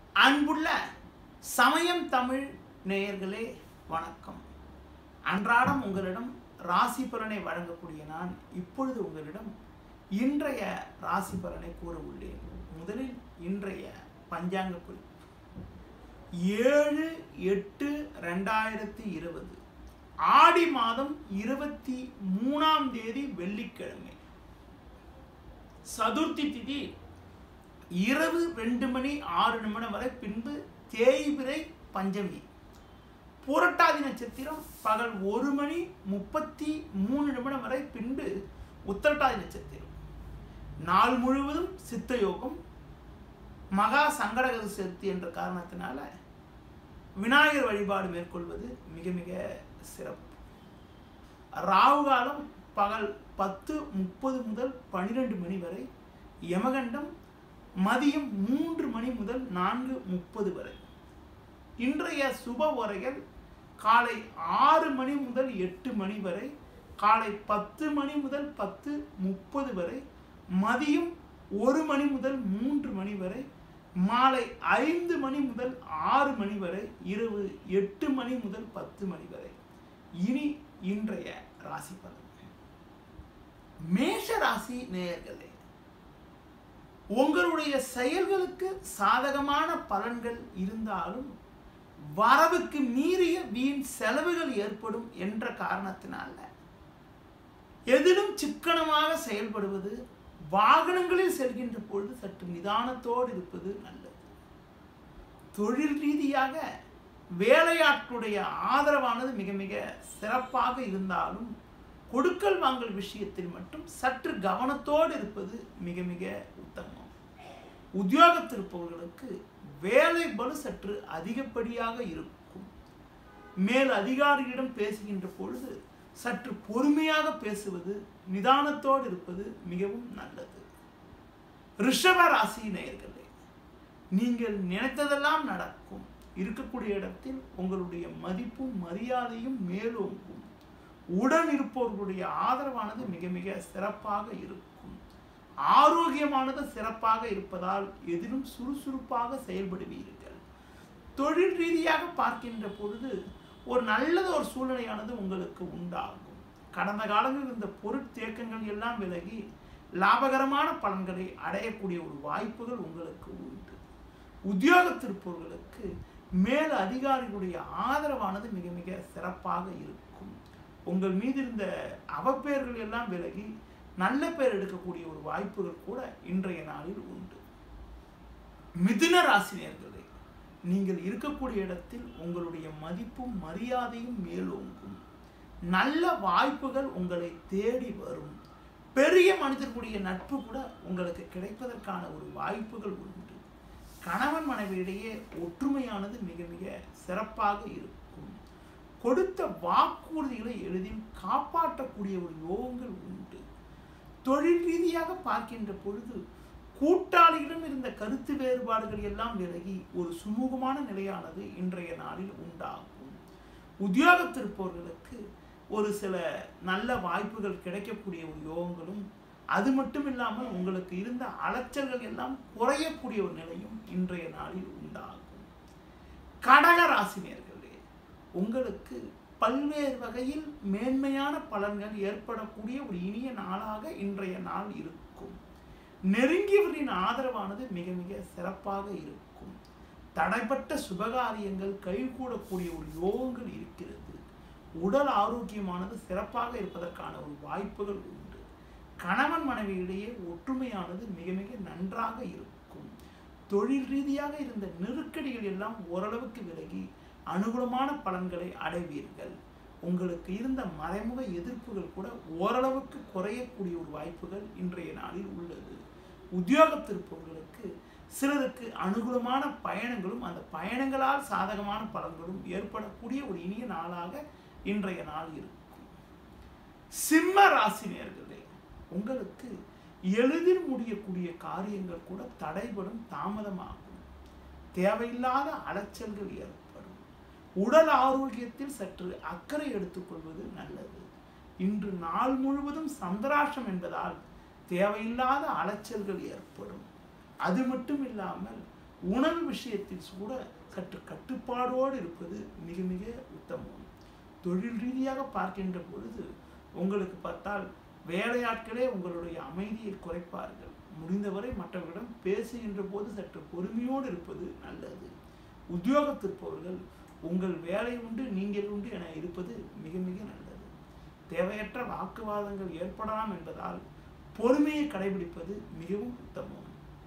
அன்புள்ள சமயம் தமிழ் நேயர்களே வணக்கம் அன்றாடம் உங்களிடம் ராசி பலனை வழங்கக்கூடிய நான் இப்பொழுது உங்களிடம் இன்றைய ராசி பலனை கூற உள்ளேன் முதலில் இன்றைய பஞ்சாங்க குறிப்பு ஏழு எட்டு ரெண்டாயிரத்தி இருபது ஆடி மாதம் இருபத்தி மூணாம் தேதி வெள்ளிக்கிழமை சதுர்த்தி திதி இரவு ரெண்டு மணி ஆறு நிமிடம் வரை பின்பு தேய்பிரை பஞ்சமி புரட்டாதி நட்சத்திரம் பகல் ஒரு மணி முப்பத்தி மூணு நிமிடம் வரை பின்பு உத்திரட்டாதி நட்சத்திரம் நாள் முழுவதும் சித்த யோகம் மகா சங்கடகர சதுர்த்தி என்ற காரணத்தினால விநாயகர் வழிபாடு மேற்கொள்வது மிக மிக சிறப்பு ராகு காலம் பகல் பத்து முப்பது முதல் பன்னிரெண்டு மணி வரை யமகண்டம் மதியம் மூன்று மணி முதல் நான்கு முப்பது வரை இன்றைய சுப உரைகள் காலை ஆறு மணி முதல் எட்டு மணி வரை காலை பத்து மணி முதல் பத்து முப்பது வரை மதியம் ஒரு மணி முதல் மூன்று மணி வரை மாலை ஐந்து மணி முதல் ஆறு மணி வரை இரவு எட்டு மணி முதல் பத்து மணி வரை இனி இன்றைய ராசி பலன் மேஷ ராசி நேயர்களே உங்களுடைய செயல்களுக்கு சாதகமான பலன்கள் இருந்தாலும் வரவுக்கு மீறிய வீண் செலவுகள் ஏற்படும் என்ற காரணத்தினால எதிலும் சிக்கனமாக செயல்படுவது வாகனங்களில் செல்கின்ற பொழுது சற்று நிதானத்தோடு இருப்பது நல்லது தொழில் ரீதியாக வேலையாட்களுடைய ஆதரவானது மிக மிக சிறப்பாக இருந்தாலும் கொடுக்கல் வாங்கல் விஷயத்தில் மட்டும் சற்று கவனத்தோடு இருப்பது மிக மிக உத்தமம் உத்தியோகத்திருப்பவர்களுக்கு வேலை பலு சற்று அதிகப்படியாக இருக்கும் மேல் அதிகாரியிடம் பேசுகின்ற பொழுது சற்று பொறுமையாக பேசுவது நிதானத்தோடு இருப்பது மிகவும் நல்லது ரிஷப ராசி நேயர்களே நீங்கள் நினைத்ததெல்லாம் நடக்கும் இருக்கக்கூடிய இடத்தில் உங்களுடைய மதிப்பும் மரியாதையும் மேலோங்கும் உடன் இருப்பவர்களுடைய ஆதரவானது மிக மிக சிறப்பாக இருக்கும் ஆரோக்கியமானது சிறப்பாக இருப்பதால் எதிலும் சுறுசுறுப்பாக செயல்படுவீர்கள் தொழில் ரீதியாக பார்க்கின்ற பொழுது ஒரு நல்லது ஒரு சூழ்நிலையானது உங்களுக்கு உண்டாகும் கடந்த காலங்களில் இருந்த பொருட்தேக்கங்கள் எல்லாம் விலகி லாபகரமான பலன்களை அடையக்கூடிய ஒரு வாய்ப்புகள் உங்களுக்கு உண்டு உத்தியோகத்திருப்பவர்களுக்கு மேல் அதிகாரிகளுடைய ஆதரவானது மிக மிக சிறப்பாக இருக்கும் உங்கள் மீது இருந்த அவப்பெயர்கள் எல்லாம் விலகி நல்ல பெயர் எடுக்கக்கூடிய ஒரு வாய்ப்புகள் கூட இன்றைய நாளில் உண்டு மிதுன ராசினியர்களே நீங்கள் இருக்கக்கூடிய இடத்தில் உங்களுடைய மதிப்பும் மரியாதையும் மேலோங்கும் நல்ல வாய்ப்புகள் உங்களை தேடி வரும் பெரிய மனிதர்களுடைய நட்பு கூட உங்களுக்கு கிடைப்பதற்கான ஒரு வாய்ப்புகள் உண்டு கணவன் மனைவியிடையே ஒற்றுமையானது மிக மிக சிறப்பாக இருக்கும் கொடுத்த வாக்குறுதிகளை எளிதில் காப்பாற்றக்கூடிய ஒரு யோகங்கள் உண்டு தொழில் ரீதியாக பார்க்கின்ற பொழுது கூட்டாளியிடம் இருந்த கருத்து வேறுபாடுகள் எல்லாம் விலகி ஒரு சுமூகமான நிலையானது இன்றைய நாளில் உண்டாகும் உத்தியோகத்திருப்பவர்களுக்கு ஒரு சில நல்ல வாய்ப்புகள் கிடைக்கக்கூடிய ஒரு யோகங்களும் அது மட்டும் இல்லாமல் உங்களுக்கு இருந்த அலைச்சல்கள் எல்லாம் குறையக்கூடிய ஒரு நிலையும் இன்றைய நாளில் உண்டாகும் கடக ராசினியர்களே உங்களுக்கு பல்வேறு வகையில் மேன்மையான பலன்கள் ஏற்படக்கூடிய ஒரு இனிய நாளாக இன்றைய நாள் இருக்கும் நெருங்கியவரின் ஆதரவானது மிக மிக சிறப்பாக இருக்கும் தடைப்பட்ட சுபகாரியங்கள் கைகூடக்கூடிய ஒரு யோகங்கள் இருக்கிறது உடல் ஆரோக்கியமானது சிறப்பாக இருப்பதற்கான ஒரு வாய்ப்புகள் உண்டு கணவன் மனைவியிடையே ஒற்றுமையானது மிக மிக நன்றாக இருக்கும் தொழில் ரீதியாக இருந்த நெருக்கடிகள் எல்லாம் ஓரளவுக்கு விலகி அனுகூலமான பலன்களை அடைவீர்கள் உங்களுக்கு இருந்த மறைமுக எதிர்ப்புகள் கூட ஓரளவுக்கு குறையக்கூடிய ஒரு வாய்ப்புகள் இன்றைய நாளில் உள்ளது உத்தியோகத்திருப்பவர்களுக்கு சிலருக்கு அனுகூலமான பயணங்களும் அந்த பயணங்களால் சாதகமான பலன்களும் ஏற்படக்கூடிய ஒரு இனிய நாளாக இன்றைய நாள் இருக்கும் சிம்ம ராசினியர்களே உங்களுக்கு எளிதில் முடியக்கூடிய காரியங்கள் கூட தடைபடும் தாமதமாகும் தேவையில்லாத அலைச்சல்கள் ஏற்படும் உடல் ஆரோக்கியத்தில் சற்று அக்கறை எடுத்துக்கொள்வது நல்லது இன்று நாள் முழுவதும் சந்திராஷ்டம் என்பதால் தேவையில்லாத அலைச்சல்கள் ஏற்படும் அது மட்டும் இல்லாமல் உணவு விஷயத்தில் கூட சற்று கட்டுப்பாடோடு இருப்பது மிக மிக உத்தமம் தொழில் ரீதியாக பார்க்கின்ற பொழுது உங்களுக்கு பார்த்தால் வேலையாட்களே உங்களுடைய அமைதியை குறைப்பார்கள் முடிந்தவரை மற்றவர்களிடம் பேசுகின்ற போது சற்று பொறுமையோடு இருப்பது நல்லது உத்தியோகத்திற்பவர்கள் உங்கள் வேலை உண்டு நீங்கள் உண்டு என இருப்பது மிக மிக நல்லது தேவையற்ற வாக்குவாதங்கள் ஏற்படலாம் என்பதால் பொறுமையை கடைபிடிப்பது மிகவும் உத்தமம்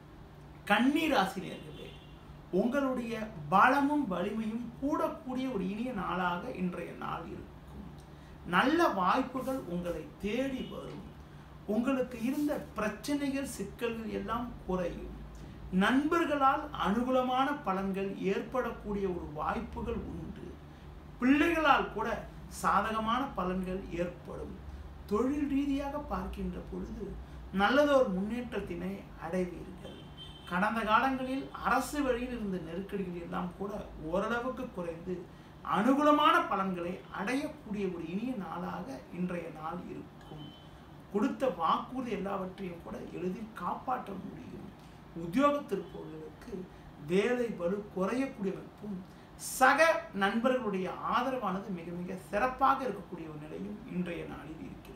கண்ணீர் ஆசிரியர்களே உங்களுடைய பலமும் வலிமையும் கூடக்கூடிய ஒரு இனிய நாளாக இன்றைய நாள் இருக்கும் நல்ல வாய்ப்புகள் உங்களை தேடி வரும் உங்களுக்கு இருந்த பிரச்சனைகள் சிக்கல்கள் எல்லாம் குறையும் நண்பர்களால் அனுகூலமான பலன்கள் ஏற்படக்கூடிய ஒரு வாய்ப்புகள் உண்டு பிள்ளைகளால் கூட சாதகமான பலன்கள் ஏற்படும் தொழில் ரீதியாக பார்க்கின்ற பொழுது நல்லதொரு முன்னேற்றத்தினை அடைவீர்கள் கடந்த காலங்களில் அரசு வழியில் இருந்த நெருக்கடிகள் எல்லாம் கூட ஓரளவுக்கு குறைந்து அனுகூலமான பலன்களை அடையக்கூடிய ஒரு இனிய நாளாக இன்றைய நாள் இருக்கும் கொடுத்த வாக்குறுதி எல்லாவற்றையும் கூட எளிதில் காப்பாற்ற முடியும் உத்தியோகத்திற்பவர்களுக்கு வேலை வலு குறையக்கூடிய அமைப்பும் சக நண்பர்களுடைய ஆதரவானது மிக மிக சிறப்பாக இருக்கக்கூடிய ஒரு நிலையும் இன்றைய நாளில் இருக்கிறது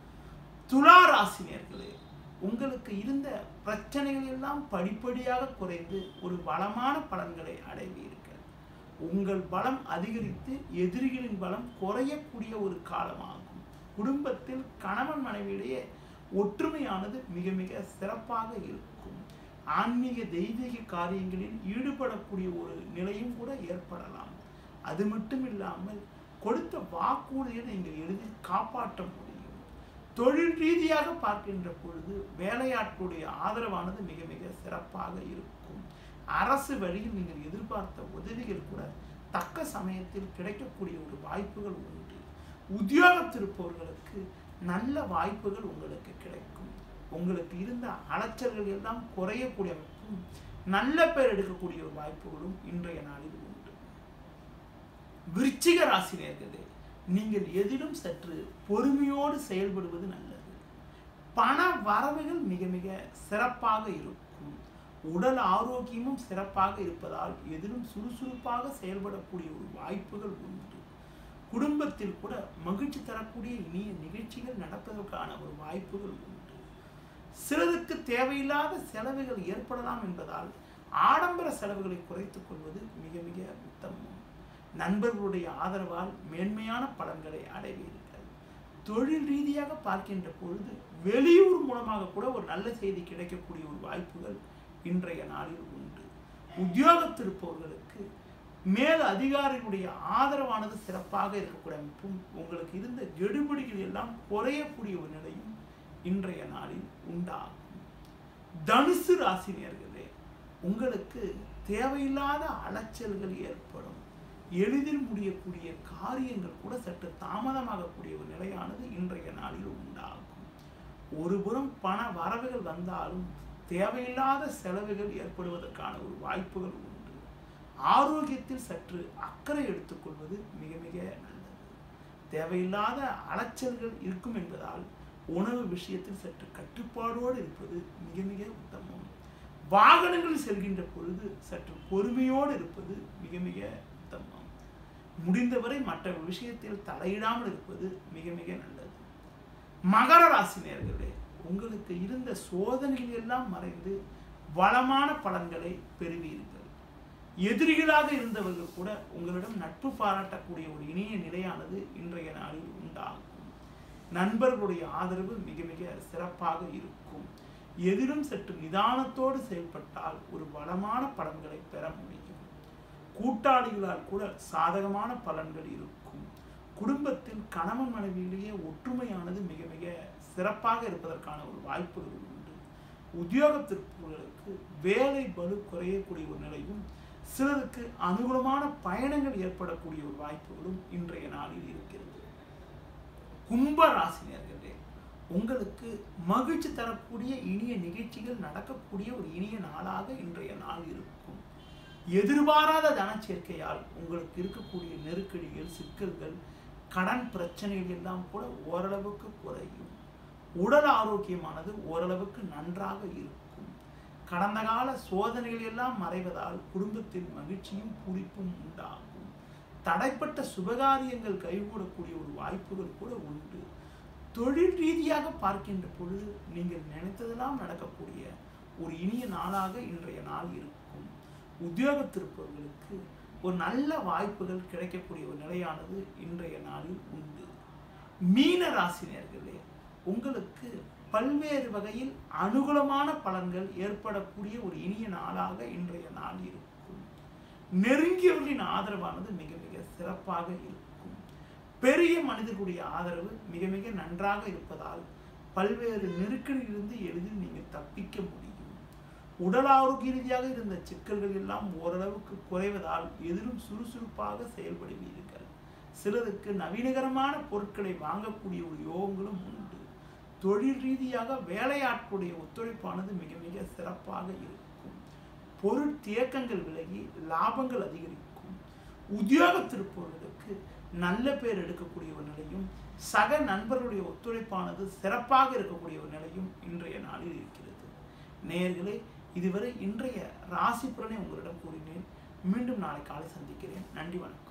துலா ராசினியர்களே உங்களுக்கு இருந்த பிரச்சனைகள் எல்லாம் படிப்படியாக குறைந்து ஒரு பலமான பலன்களை அடைவீர்கள் உங்கள் பலம் அதிகரித்து எதிரிகளின் பலம் குறையக்கூடிய ஒரு காலமாகும் குடும்பத்தில் கணவன் மனைவியிடையே ஒற்றுமையானது மிக மிக சிறப்பாக இருக்கும் ஆன்மீக தெய்வீக காரியங்களில் ஈடுபடக்கூடிய ஒரு நிலையும் கூட ஏற்படலாம் அது மட்டும் இல்லாமல் கொடுத்த வாக்குறுதியை நீங்கள் எளிதில் காப்பாற்ற முடியும் தொழில் ரீதியாக பார்க்கின்ற பொழுது வேலையாட்களுடைய ஆதரவானது மிக மிக சிறப்பாக இருக்கும் அரசு வழியில் நீங்கள் எதிர்பார்த்த உதவிகள் கூட தக்க சமயத்தில் கிடைக்கக்கூடிய ஒரு வாய்ப்புகள் உண்டு உத்தியோகத்திருப்பவர்களுக்கு நல்ல வாய்ப்புகள் உங்களுக்கு கிடைக்கும் உங்களுக்கு இருந்த அலைச்சல்கள் எல்லாம் குறையக்கூடிய அமைப்பும் நல்ல பேர் எடுக்கக்கூடிய ஒரு வாய்ப்புகளும் இன்றைய நாளில் உண்டு விருச்சிக ராசினியர்களே நீங்கள் எதிலும் சற்று பொறுமையோடு செயல்படுவது நல்லது பண வரவுகள் மிக மிக சிறப்பாக இருக்கும் உடல் ஆரோக்கியமும் சிறப்பாக இருப்பதால் எதிலும் சுறுசுறுப்பாக செயல்படக்கூடிய ஒரு வாய்ப்புகள் உண்டு குடும்பத்தில் கூட மகிழ்ச்சி தரக்கூடிய இனிய நிகழ்ச்சிகள் நடப்பதற்கான ஒரு வாய்ப்புகள் உண்டு சிலருக்கு தேவையில்லாத செலவுகள் ஏற்படலாம் என்பதால் ஆடம்பர செலவுகளை குறைத்துக் கொள்வது மிக மிக உத்தமம் நண்பர்களுடைய ஆதரவால் மேன்மையான பலன்களை அடைவீர்கள் தொழில் ரீதியாக பார்க்கின்ற பொழுது வெளியூர் மூலமாக கூட ஒரு நல்ல செய்தி கிடைக்கக்கூடிய ஒரு வாய்ப்புகள் இன்றைய நாளில் உண்டு உத்தியோகத்திருப்பவர்களுக்கு மேல் அதிகாரிகளுடைய ஆதரவானது சிறப்பாக இருக்கக்கூடிய அமைப்பும் உங்களுக்கு இருந்த கெடுபிடிகள் எல்லாம் குறையக்கூடிய ஒரு நிலையும் இன்றைய நாளில் உண்டாகும் தனுசு ராசினியர்களே உங்களுக்கு தேவையில்லாத அலைச்சல்கள் ஏற்படும் எளிதில் முடியக்கூடிய காரியங்கள் கூட சற்று தாமதமாகக்கூடிய ஒரு நிலையானது இன்றைய நாளில் உண்டாகும் ஒருபுறம் பண வரவுகள் வந்தாலும் தேவையில்லாத செலவுகள் ஏற்படுவதற்கான ஒரு வாய்ப்புகள் உண்டு ஆரோக்கியத்தில் சற்று அக்கறை எடுத்துக்கொள்வது மிக மிக நல்லது தேவையில்லாத அலைச்சல்கள் இருக்கும் என்பதால் உணவு விஷயத்தில் சற்று கட்டுப்பாடோடு இருப்பது மிக மிக உத்தமம் வாகனங்களில் செல்கின்ற பொழுது சற்று பொறுமையோடு இருப்பது மிக மிக உத்தமம் முடிந்தவரை மற்ற விஷயத்தில் தலையிடாமல் இருப்பது மிக மிக நல்லது மகர ராசி நேர்களே உங்களுக்கு இருந்த சோதனைகள் எல்லாம் மறைந்து வளமான பலன்களை பெறுவீர்கள் எதிரிகளாக இருந்தவர்கள் கூட உங்களிடம் நட்பு பாராட்டக்கூடிய ஒரு இனிய நிலையானது இன்றைய நாளில் உண்டாகும் நண்பர்களுடைய ஆதரவு மிக மிக சிறப்பாக இருக்கும் எதிலும் சற்று நிதானத்தோடு செயல்பட்டால் ஒரு வளமான பலன்களை பெற முடியும் கூட்டாளிகளால் கூட சாதகமான பலன்கள் இருக்கும் குடும்பத்தில் கணவன் மனைவியிலேயே ஒற்றுமையானது மிக மிக சிறப்பாக இருப்பதற்கான ஒரு வாய்ப்புகள் உண்டு உத்தியோகத்திற்கு வேலை பலு குறையக்கூடிய ஒரு நிலையும் சிலருக்கு அனுகூலமான பயணங்கள் ஏற்படக்கூடிய ஒரு வாய்ப்புகளும் இன்றைய நாளில் இருக்கிறது கும்ப ராசினியர்களே உங்களுக்கு மகிழ்ச்சி தரக்கூடிய இனிய நிகழ்ச்சிகள் நடக்கக்கூடிய ஒரு இனிய நாளாக இன்றைய நாள் இருக்கும் எதிர்பாராத தனச்சேர்க்கையால் உங்களுக்கு இருக்கக்கூடிய நெருக்கடிகள் சிக்கல்கள் கடன் பிரச்சனைகள் எல்லாம் கூட ஓரளவுக்கு குறையும் உடல் ஆரோக்கியமானது ஓரளவுக்கு நன்றாக இருக்கும் கடந்த கால சோதனைகள் எல்லாம் மறைவதால் குடும்பத்தில் மகிழ்ச்சியும் பூரிப்பும் உண்டாகும் தடைப்பட்ட சுபகாரியங்கள் கைகூடக்கூடிய ஒரு வாய்ப்புகள் கூட உண்டு தொழில் ரீதியாக பார்க்கின்ற பொழுது நீங்கள் நினைத்ததெல்லாம் நடக்கக்கூடிய ஒரு இனிய நாளாக இன்றைய நாள் இருக்கும் உத்தியோகத்திருப்பவர்களுக்கு ஒரு நல்ல வாய்ப்புகள் கிடைக்கக்கூடிய ஒரு நிலையானது இன்றைய நாளில் உண்டு மீன ராசினியர்களே உங்களுக்கு பல்வேறு வகையில் அனுகூலமான பலன்கள் ஏற்படக்கூடிய ஒரு இனிய நாளாக இன்றைய நாள் இருக்கும் நெருங்கியவர்களின் ஆதரவானது மிக மிக சிறப்பாக இருக்கும் பெரிய மனிதர்களுடைய ஆதரவு மிக மிக நன்றாக இருப்பதால் பல்வேறு நெருக்கடியிலிருந்து எளிதில் நீங்கள் தப்பிக்க முடியும் உடல் ஆரோக்கிய ரீதியாக இருந்த சிக்கல்கள் எல்லாம் ஓரளவுக்கு குறைவதால் எதிலும் சுறுசுறுப்பாக செயல்படுவீர்கள் சிலருக்கு நவீனகரமான பொருட்களை வாங்கக்கூடிய ஒரு யோகங்களும் உண்டு தொழில் ரீதியாக வேலையாட்களுடைய ஒத்துழைப்பானது மிக மிக சிறப்பாக இருக்கும் பொருள் தேக்கங்கள் விலகி லாபங்கள் அதிகரிக்கும் உத்தியோகத்திருப்பவர்களுக்கு நல்ல பேர் எடுக்கக்கூடிய ஒரு நிலையும் சக நண்பர்களுடைய ஒத்துழைப்பானது சிறப்பாக இருக்கக்கூடிய ஒரு நிலையும் இன்றைய நாளில் இருக்கிறது நேயர்களே இதுவரை இன்றைய ராசி பலனை உங்களிடம் கூறினேன் மீண்டும் நாளை காலை சந்திக்கிறேன் நன்றி வணக்கம்